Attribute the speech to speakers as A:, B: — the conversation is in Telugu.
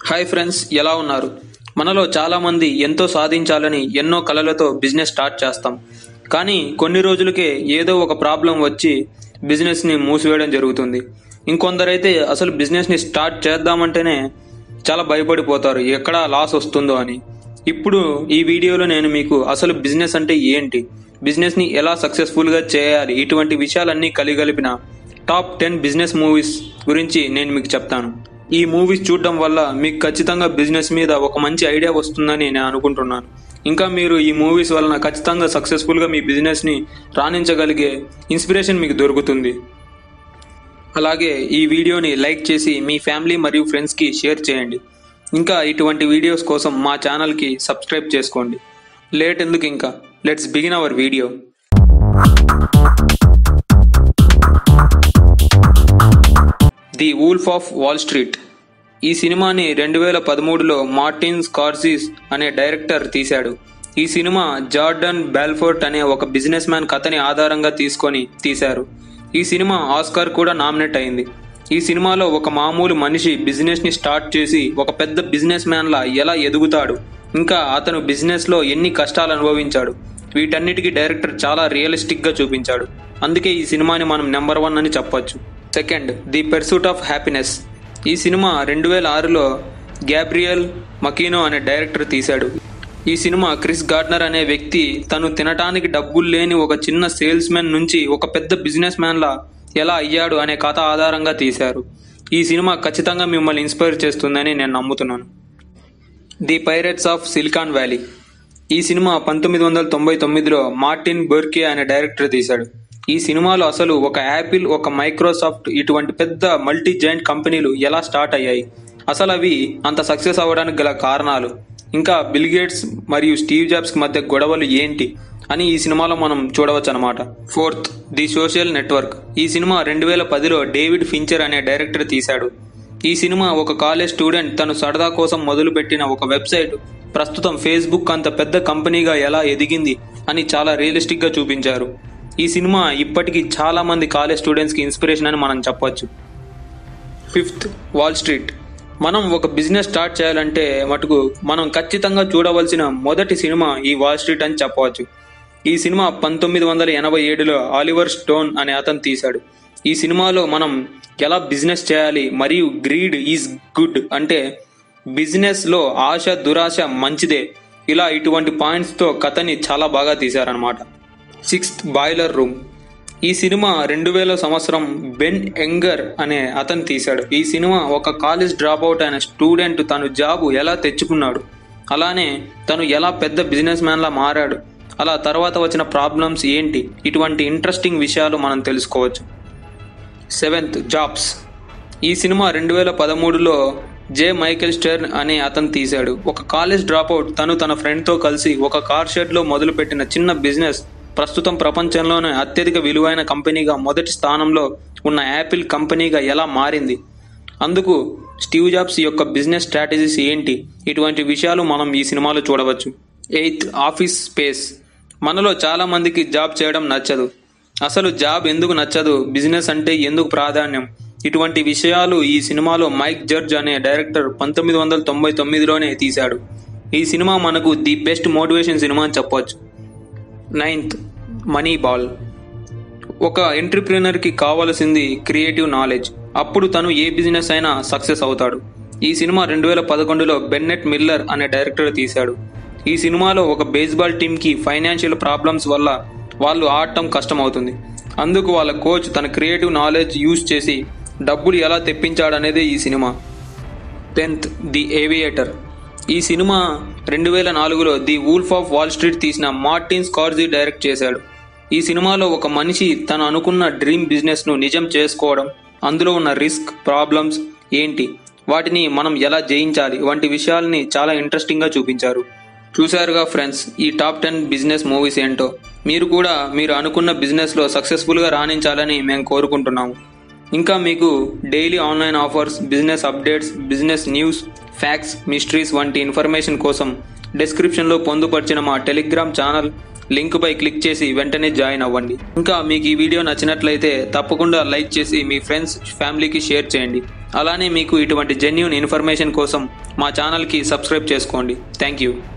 A: హాయ్ ఫ్రెండ్స్ ఎలా ఉన్నారు మనలో చాలా మంది ఎంతో సాధించాలని ఎన్నో కలలతో బిజినెస్ స్టార్ట్ చేస్తాం కానీ కొన్ని రోజులకే ఏదో ఒక ప్రాబ్లం వచ్చి బిజినెస్ని మూసివేయడం జరుగుతుంది ఇంకొందరైతే అసలు బిజినెస్ని స్టార్ట్ చేద్దామంటేనే చాలా భయపడిపోతారు ఎక్కడ లాస్ వస్తుందో అని ఇప్పుడు ఈ వీడియోలో నేను మీకు అసలు బిజినెస్ అంటే ఏంటి బిజినెస్ని ఎలా సక్సెస్ఫుల్గా చేయాలి ఇటువంటి విషయాలన్నీ కలిగలిపిన టాప్ టెన్ బిజినెస్ మూవీస్ గురించి నేను మీకు చెప్తాను ఈ మూవీస్ చూడడం వల్ల మీకు ఖచ్చితంగా బిజినెస్ మీద ఒక మంచి ఐడియా వస్తుందని నేను అనుకుంటున్నాను ఇంకా మీరు ఈ మూవీస్ వలన ఖచ్చితంగా సక్సెస్ఫుల్గా మీ బిజినెస్ని రాణించగలిగే ఇన్స్పిరేషన్ మీకు దొరుకుతుంది అలాగే ఈ వీడియోని లైక్ చేసి మీ ఫ్యామిలీ మరియు ఫ్రెండ్స్కి షేర్ చేయండి ఇంకా ఇటువంటి వీడియోస్ కోసం మా ఛానల్కి సబ్స్క్రైబ్ చేసుకోండి లేట్ ఎందుకు ఇంకా let's begin our video the wolf of Wall Street ఈ సినిమాని రెండు వేల పదమూడులో మార్టిన్ స్కార్సిస్ అనే డైరెక్టర్ తీశాడు ఈ సినిమా జార్డన్ బాల్ఫోర్ట్ అనే ఒక బిజినెస్ మ్యాన్ కథని ఆధారంగా తీసుకొని తీశారు ఈ సినిమా ఆస్కార్ కూడా నామినేట్ అయింది ఈ సినిమాలో ఒక మామూలు మనిషి బిజినెస్ ని స్టార్ట్ చేసి ఒక పెద్ద బిజినెస్ మ్యాన్ లా ఎలా ఎదుగుతాడు ఇంకా అతను బిజినెస్ లో ఎన్ని కష్టాలు అనుభవించాడు వీటన్నిటికీ డైరెక్టర్ చాలా రియలిస్టిక్ గా చూపించాడు అందుకే ఈ సినిమాని మనం నెంబర్ వన్ అని చెప్పొచ్చు second the pursuit of happiness ఈ సినిమా రెండు వేల ఆరులో గ్యాబ్రియల్ మకీనో అనే డైరెక్టర్ తీశాడు ఈ సినిమా క్రిస్ గార్డ్నర్ అనే వ్యక్తి తను తినటానికి డబ్బులు లేని ఒక చిన్న సేల్స్ మెన్ నుంచి ఒక పెద్ద బిజినెస్ మ్యాన్ లా ఎలా అయ్యాడు అనే కథ ఆధారంగా తీశారు ఈ సినిమా ఖచ్చితంగా మిమ్మల్ని ఇన్స్పైర్ చేస్తుందని నేను నమ్ముతున్నాను the pirates of Silicon Valley ఈ సినిమా పంతొమ్మిది వందల తొంభై తొమ్మిదిలో మార్టిన్ బర్కే అనే డైరెక్టర్ తీశాడు ఈ సినిమాలో అసలు ఒక యాపిల్ ఒక మైక్రోసాఫ్ట్ ఇటువంటి పెద్ద మల్టీ జాయింట్ కంపెనీలు ఎలా స్టార్ట్ అయ్యాయి అసలు అవి అంత సక్సెస్ అవ్వడానికి గల కారణాలు ఇంకా బిల్ గేట్స్ మరియు స్టీవ్ జాబ్స్ మధ్య గొడవలు ఏంటి అని ఈ సినిమాలో మనం చూడవచ్చు అనమాట ఫోర్త్ ది సోషల్ నెట్వర్క్ ఈ సినిమా రెండు వేల పదిలో డేవిడ్ ఫించర్ అనే డైరెక్టర్ తీశాడు ఈ సినిమా ఒక కాలేజ్ స్టూడెంట్ తను సరదా కోసం మొదలుపెట్టిన ఒక వెబ్సైట్ ప్రస్తుతం ఫేస్బుక్ అంత పెద్ద కంపెనీగా ఎలా ఎదిగింది అని చాలా రియలిస్టిక్ గా చూపించారు ఈ సినిమా ఇప్పటికీ చాలా మంది కాలేజ్ స్టూడెంట్స్ కి ఇన్స్పిరేషన్ అని మనం చెప్పొచ్చు ఫిఫ్త్ వాల్ స్ట్రీట్ మనం ఒక బిజినెస్ స్టార్ట్ చేయాలంటే మటుకు మనం ఖచ్చితంగా చూడవలసిన మొదటి సినిమా ఈ వాల్ స్ట్రీట్ అని చెప్పవచ్చు ఈ సినిమా పంతొమ్మిది వందల ఎనభై ఏడులో ఆలివర్ స్టోన్ అనే అతను తీశాడు ఈ సినిమాలో మనం ఎలా బిజినెస్ చేయాలి మరియు గ్రీడ్ ఈజ్ గుడ్ అంటే బిజినెస్ లో ఆశ దురాశ మంచిదే ఇలా ఇటువంటి పాయింట్స్ తో కథని చాలా బాగా తీశారనమాట సిక్స్త్ బాయిలర్ రూమ్ ఈ సినిమా రెండు వేల సంవత్సరం బెన్ ఎంగర్ అనే అతను తీశాడు ఈ సినిమా ఒక కాలేజ్ డ్రాప్ అవుట్ అయిన స్టూడెంట్ తను జాబు ఎలా తెచ్చుకున్నాడు అలానే తను ఎలా పెద్ద బిజినెస్ మ్యాన్ లా మారాడు అలా తర్వాత వచ్చిన ప్రాబ్లమ్స్ ఏంటి ఇటువంటి ఇంట్రెస్టింగ్ విషయాలు మనం తెలుసుకోవచ్చు సెవెంత్ జాబ్స్ ఈ సినిమా రెండు వేల పదమూడులో జే మైకెల్ స్టెర్న్ అనే అతను తీశాడు ఒక కాలేజ్ డ్రాప్అవుట్ తను తన ఫ్రెండ్తో కలిసి ఒక కార్ షెడ్లో మొదలుపెట్టిన చిన్న బిజినెస్ ప్రస్తుతం ప్రపంచంలోనే అత్యధిక విలువైన కంపెనీగా మొదటి స్థానంలో ఉన్న యాపిల్ కంపెనీగా ఎలా మారింది అందుకు స్టీవ్ జాబ్స్ యొక్క బిజినెస్ స్ట్రాటజీస్ ఏంటి ఇటువంటి విషయాలు మనం ఈ సినిమాలో చూడవచ్చు ఎయిత్ ఆఫీస్ స్పేస్ మనలో చాలా మందికి జాబ్ చేయడం నచ్చదు అసలు జాబ్ ఎందుకు నచ్చదు బిజినెస్ అంటే ఎందుకు ప్రాధాన్యం ఇటువంటి విషయాలు ఈ సినిమాలో మైక్ జడ్జ్ అనే డైరెక్టర్ పంతొమ్మిది వందల తొంభై తొమ్మిదిలోనే తీశాడు ఈ సినిమా మనకు ది బెస్ట్ మోటివేషన్ సినిమా అని చెప్పొచ్చు నైన్త్ మనీ బాల్ ఒక ఎంటర్ప్రినర్కి కావలసింది క్రియేటివ్ నాలెడ్జ్ అప్పుడు తను ఏ బిజినెస్ అయినా సక్సెస్ అవుతాడు ఈ సినిమా రెండు వేల పదకొండులో బెన్నెట్ మిల్లర్ అనే డైరెక్టర్ తీశాడు ఈ సినిమాలో ఒక బేస్బాల్ టీంకి ఫైనాన్షియల్ ప్రాబ్లమ్స్ వల్ల వాళ్ళు ఆడటం కష్టమవుతుంది అందుకు వాళ్ళ కోచ్ తన క్రియేటివ్ నాలెడ్జ్ యూజ్ చేసి డబ్బులు ఎలా తెప్పించాడనేదే ఈ సినిమా టెన్త్ ది ఏవియేటర్ ఈ సినిమా రెండు వేల నాలుగులో the wolf of Wall Street తీసిన మార్టిన్ స్కార్జీ డైరెక్ట్ చేశాడు ఈ సినిమాలో ఒక మనిషి తను అనుకున్న డ్రీమ్ బిజినెస్ను నిజం చేసుకోవడం అందులో ఉన్న రిస్క్ ప్రాబ్లమ్స్ ఏంటి వాటిని మనం ఎలా జయించాలి వంటి విషయాల్ని చాలా ఇంట్రెస్టింగ్గా చూపించారు చూశారుగా ఫ్రెండ్స్ ఈ టాప్ టెన్ బిజినెస్ మూవీస్ ఏంటో మీరు కూడా మీరు అనుకున్న బిజినెస్లో సక్సెస్ఫుల్గా రాణించాలని మేము కోరుకుంటున్నాము ఇంకా మీకు daily online offers business updates business news facts mysteries వంటి ఇన్ఫర్మేషన్ కోసం డిస్క్రిప్షన్లో పొందుపరిచిన మా టెలిగ్రామ్ ఛానల్ లింక్ పై క్లిక్ చేసి వెంటనే జాయిన్ అవ్వండి ఇంకా మీకు ఈ వీడియో నచ్చినట్లయితే తప్పకుండా లైక్ చేసి మీ ఫ్రెండ్స్ ఫ్యామిలీకి షేర్ చేయండి అలానే మీకు ఇటువంటి జెన్యున్ ఇన్ఫర్మేషన్ కోసం మా ఛానల్కి సబ్స్క్రైబ్ చేసుకోండి థ్యాంక్ యూ